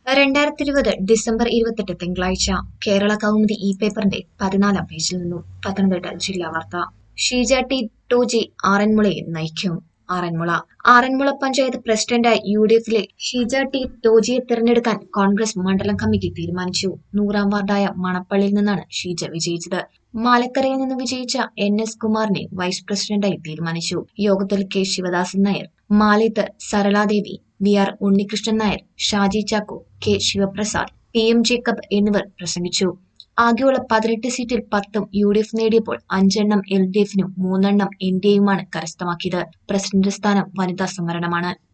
രണ്ടായിരത്തി ഇരുപത് ഡിസംബർ ഇരുപത്തെട്ട് തിങ്കളാഴ്ച കേരള കൗമുദി ഇ പേപ്പറിന്റെ പതിനാലാം പേജിൽ നിന്നും പത്തനംതിട്ട ജില്ലാ വാർത്ത ഷീജ ടി ടോജി ആറന്മുളയെ നയിക്കും ആറന്മുള ആറന്മുള പഞ്ചായത്ത് പ്രസിഡന്റായി യു ഡി എഫിലെ ഷീജ ടി ടോജിയെ തിരഞ്ഞെടുക്കാൻ കോൺഗ്രസ് മണ്ഡലം കമ്മിറ്റി തീരുമാനിച്ചു നൂറാം വാർഡായ മണപ്പള്ളിയിൽ നിന്നാണ് ഷീജ വിജയിച്ചത് മാലക്കരയിൽ നിന്ന് വിജയിച്ച എൻ എസ് കുമാറിനെ വൈസ് പ്രസിഡന്റായി തീരുമാനിച്ചു യോഗത്തിൽ K Sivadasan Nair Maleth Saraladevi V R Unnikrishnan Nair Shaji Chacko K Sivaprasad P M Jacob എന്നിവർ പ്രസംഗിച്ചു ആകെയുള്ള പതിനെട്ട് സീറ്റിൽ പത്തും യു ഡി എഫ് നേടിയപ്പോൾ അഞ്ചെണ്ണം എൽ ഡി എഫിനും മൂന്നെണ്ണം എൻ ഡി എയുമാണ് കരസ്ഥമാക്കിയത് പ്രസിഡന്റ് സ്ഥാനം വനിതാ സംവരണമാണ്